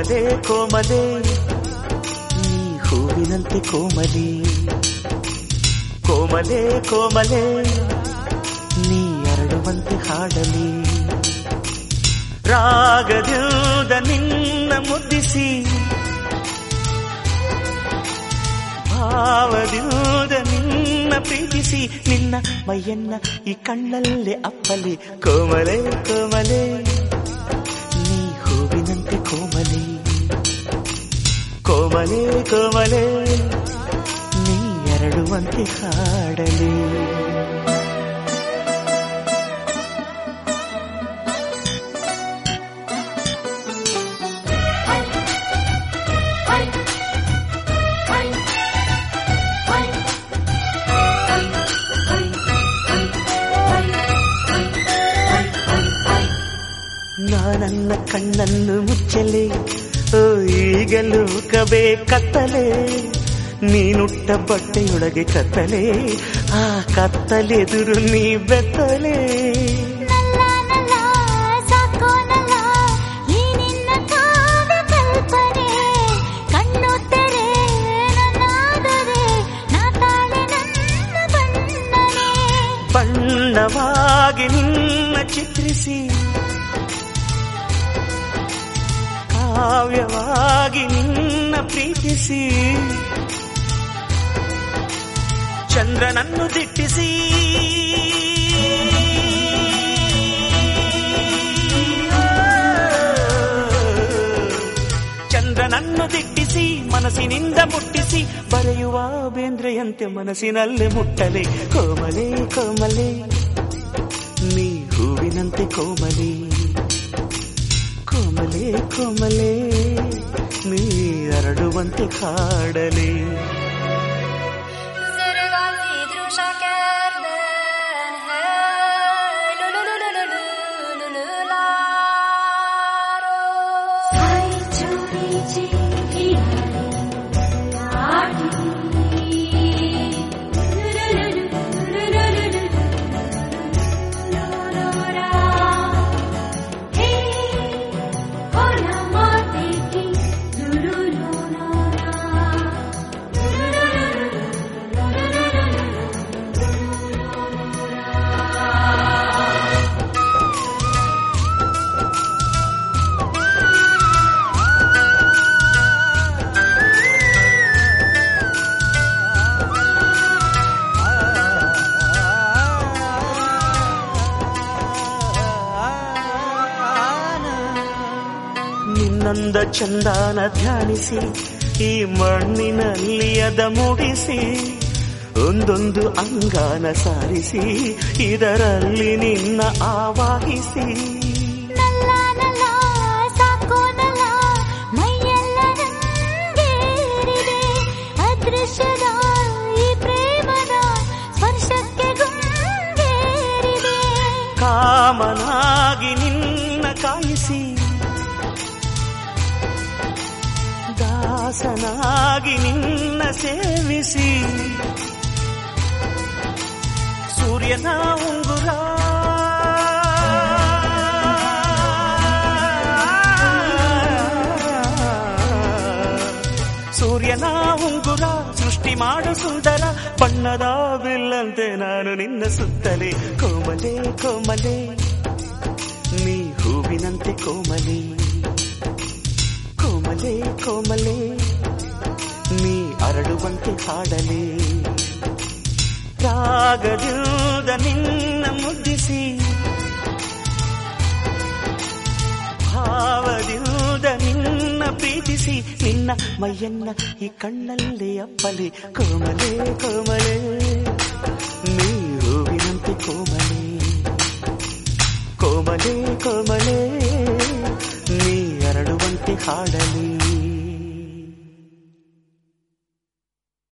ಕೋಮಲೆ ಕೋಮಲೆ ನೀ ಹೂವಿನಂತೆ ಕೋಮಲಿ ಕೋಮಲೆ ಕೋಮಲೆ ನೀ ಅರಳುವಂತೆ ಹಾಡಲಿ ರಾಗದಿಂದ ನಿನ್ನ ಮುದ್ದಿಸಿ ಭಾವದಿಂದ ನಿನ್ನ ಪ್ರೀತಿಸಿ ನಿನ್ನ ಮೈಯನ್ನ ಈ ಕಣ್ಣಲ್ಲೇ ಅಪ್ಪಲಿ ಕೋಮಲೆ ಕೋಮಲೆ ನೀ ಹೂವಿನಂತೆ ಕೋಮಲೆ ಕೋಮಲೆ ಕೋಮಲೆ ನೀ ಎರಡುವಂತೆ ಹಾಡಲಿ ನಾನನ್ನ ಕಣ್ಣನ್ನು ಮುಚ್ಚಲೆ ಓ ಈಗಲೂ ಕಬೆ ಕತ್ತಲೆ ನೀನುಟ್ಟ ಬಟ್ಟೆಯೊಳಗೆ ಕತ್ತಲೆ ಆ ಕತ್ತಲೆದುರು ನೀ ಬೆತ್ತಲೆ ನಲ್ಲ ನಲ್ಲ ಸಾಕೋ ನಲ್ಲ ಈ ನಿನ್ನ ಕಾವ್ಯ ಕಲ್ಪನೆ ಕಣ್ಣು ತೆರೆ ನನ್ನಾದರೆ ನಾ ತಾಳೆ ನನ್ನ ಬಣ್ಣನೆ ಬಣ್ಣವಾಗಿ ನಿನ್ನ ಚಿತ್ರಿಸಿ ಕಾವ್ಯವಾಗಿ ನಿನ್ನ ಪ್ರೀತಿಸಿ ಚಂದ್ರನನ್ನು ದಿಟ್ಟಿಸಿ ಚಂದ್ರನನ್ನು ದಿಟ್ಟಿಸಿ ಮನಸ್ಸಿನಿಂದ ಮುಟ್ಟಿಸಿ ಬರೆಯುವ ಬೇಂದ್ರೆಯಂತೆ ಮನಸ್ಸಿನಲ್ಲೇ ಮುಟ್ಟಲೆ ಕೋಮಲೆ ಕೋಮಲೆ ನೀ ಹೂವಿನಂತೆ ಕೋಮಲೆ ಕೋಮಲೆ ಕೋಮಲೆ ನೀ ಅರಡುವಂತೆ ಹಾಡಲೆ साई चोरी जी ನಿನ್ನಂದ ಚಂದಾನ ಧ್ಯಾನಿಸಿ ಈ ಮಣ್ಣಿನಲ್ಲಿ ಅದ ಮೂಡಿಸಿ ಒಂದೊಂದು ಅಂಗಾನ ಸಾರಿಸಿ ಇದರಲ್ಲಿ ನಿನ್ನ ಆವಾಹಿಸಿ ನಲ್ಲ ನಲ್ಲ ಸಾಕೋ ನಲ್ಲ ಮೈಯೆಲ್ಲ ರಂಗೇರಿದೆ ಅದೃಶ್ಯದ ಈ ಪ್ರೇಮದ ಸ್ಪರ್ಶಕ್ಕೆ ಗುಂಗೇರಿದೆ ಕಾಮನಾಗಿ ನಿನ್ನ ಕಾಯಿಸಿ ದಾಸನಾಗಿ ನಿನ್ನ ಸೇವಿಸಿ ಸೂರ್ಯನ ಉಂಗುರ ಸೂರ್ಯನ ಉಂಗುರ ಸೃಷ್ಟಿ ಮಾಡು ಸುಂದರ ಬಣ್ಣದ ಬಿಲ್ಲಂತೆ ನಾನು ನಿನ್ನ ಸುತ್ತಲೇ ಕೋಮಲೆ ಕೋಮಲೆ ನೀ ಹೂವಿನಂತೆ ಕೋಮಲೆ ಕೋಮಲೆ ಕೋಮಲೆ ನೀ ಅರಳುವಂತೆ ಹಾಡಲೆ ರಾಗದಿಂದ ನಿನ್ನ ಮುದ್ದಿಸಿ ಭಾವದಿಂದ ನಿನ್ನ ಪ್ರೀತಿಸಿ ನಿನ್ನ ಮೈಯನ್ನ ಈ ಕಣ್ಣಲ್ಲಿ ಅಪ್ಪಲಿ ಕೋಮಲೆ ಕೋಮಲೆ ನೀ ಹೂವಿನಂತೆ ಕೋಮಲೆ ಕೋಮಲೆ ಕೋಮಲೆ ನೀ ಅರಳುವಂತೆ ಹಾಡಲಿ